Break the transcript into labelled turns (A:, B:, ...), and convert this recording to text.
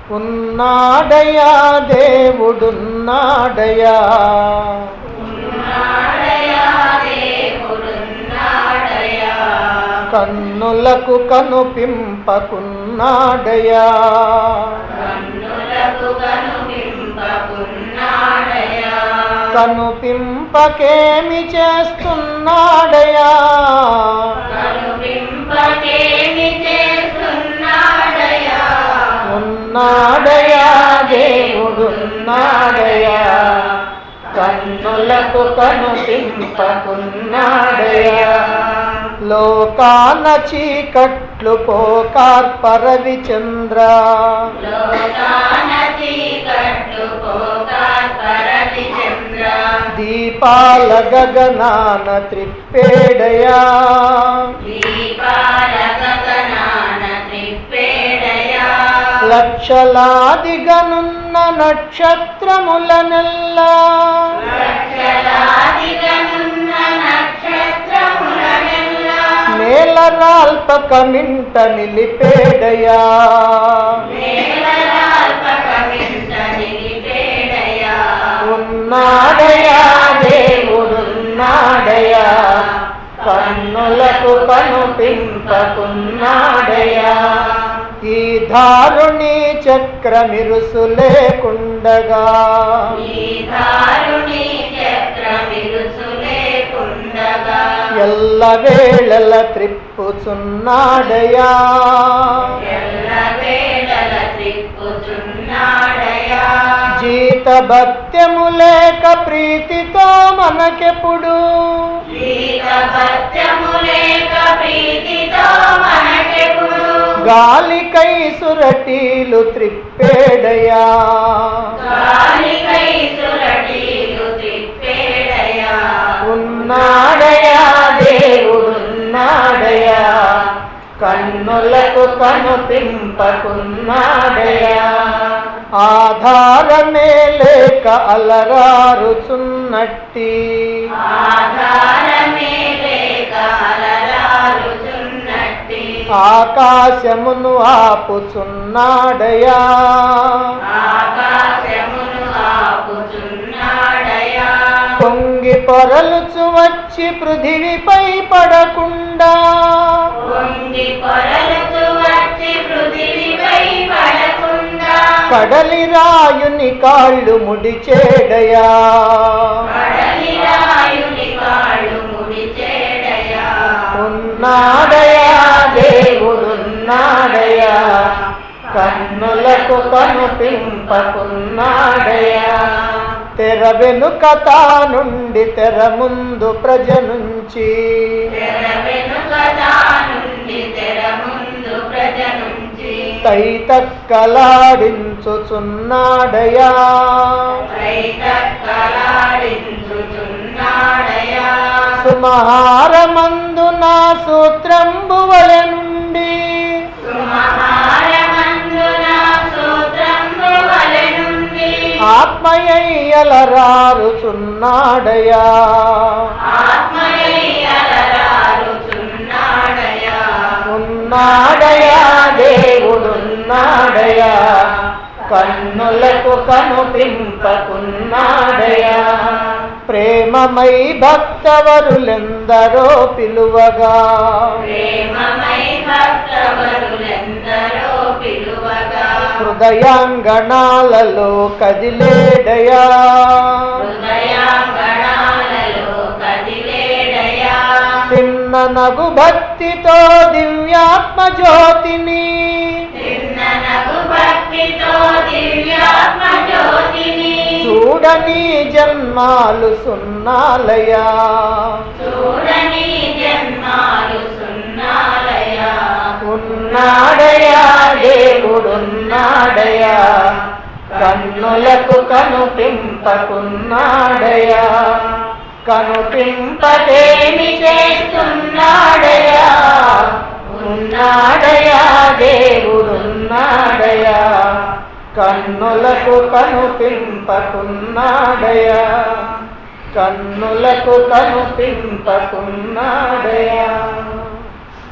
A: ఉన్నాడయా దేవుడున్నాడయా
B: ఉన్నాడయా దేవుడున్నాడయా
A: కన్నులకు కనుపింపకున్నాడయా
B: కన్నులకు కనుపింపకున్నాడయా
A: కనుపింపకేమి చేస్తున్నాడయా
B: కనుపింపకేమి చేస్తున్నాడయా
A: ఉన్నాడయా దేవుడున్నాడయా కన్నులకు కనుపింపకున్నాడయా లోకాన చీకట్లు పోకార్పర విచంద్ర
B: లోకాన చీకట్లు పోకార్పరది చంద్ర
A: దీపాల గగనాన త్రిప్పేడయా
B: దీపాల గగనాన త్రిప్పేడయా
A: లక్షలాదిగనున్న నక్షత్రములనెల్లా
B: లక్షలాదిగనున్న నక్షత్రములనెల్లా
A: నేలరాల్పక మింట నిలిపేడయా
B: మేళరాల్పకమింత నిలిపేడయా
A: ఉన్నాడయా దేవుడున్నాడయా కన్నులకు కనుపింపకున్నాడయా ఈ దారుణి చక్రమిరుసు లేకుండగా
B: ఈ దారుణి చక్రమిరుసు లేకుండగా
A: ఎల్ల వేళల త్రిప్పుచున్నాడయా
B: ఎల్ల వేళల త్రిప్పుచున్నాడయా
A: జీత భక్త్యము లేక ప్రీతితో మనకెప్పుడు
B: జీత భక్త్యము లేక ప్రీతితో మనకెప్పుడు
A: గాలికై సురటీలు త్రిప్పేడయా
B: గాలికై సురటీలు త్రిప్పేడయా
A: ఉన్నాడయా దేవుడున్నాడయా కన్నులకు కనుపింపకున్నాడయా ఆధారమే లేక అలరారుచున్నట్టి
B: ఆధారమే లేక అలరారుచున్నట్టి
A: ఆకాశమును ఆపుచున్నాడయా
B: ఆకాశమును ఆపుచున్నాడయా
A: పొంగి పొరలుచు వచ్చి పృథివిపై పడకుండా
B: పొంగి పొరలుచు వచ్చి పృథివిపై పడకుండా
A: కడలి రాయుని కాళ్ళు ముడిచేడయా
B: కడలి రాయుని కాళ్ళు ముడిచేడయా
A: ఉన్నాడయా దేవుడున్నాడయా కన్నులకు కనుపింపకున్నాడయా తెర వెనుక తా నుండి తెర ముందు ప్రజ నుంచి
B: తెర వెనుక నుండి తెర ముందు ప్రజ నుంచి
A: తైతక్కలాడించుచున్నాడయా
B: కలాడించుచున్నాడయా
A: సుమహారమందు నా సూత్రంబువల నుండి
B: సుమహారమందున సూత్రంబు వలె నుండి
A: ఆత్మయ్యలరారుచున్నాడయా
B: ఆత్మయ్యలరారుచున్నాడయా
A: ఉన్నాడయా దేవుడున్నాడయా కన్నులకు కనుపింపకున్నాడయా ప్రేమమై భక్తవరులెందరో పిలువగా
B: ప్రేమమై భక్తవరులెందరో పిలువగా
A: హృదయాంగణాలలో కదిలేడయా
B: హృదయాంగణాలలో కదిలేడయా
A: తిన్న నగు భక్తితో దివ్యాత్మ జ్యోతిని
B: చిన్ననగు భక్తితో దివ్యాత్మ జ్యోతిని
A: చూడని జన్మాలు సున్నాలయా
B: చూడని జన్మాలు సున్నాలయా
A: ఉన్నాడయా దేవుడున్నాడయా కన్నులకు కనుపింపకున్నాడయా కనుపింపకేమి చేస్తున్నాడయా ఉన్నాడయా దేవుడున్నాడయా కన్నులకు కనుపింపకున్నాడయా కన్నులకు కనుపింపకున్నాడయా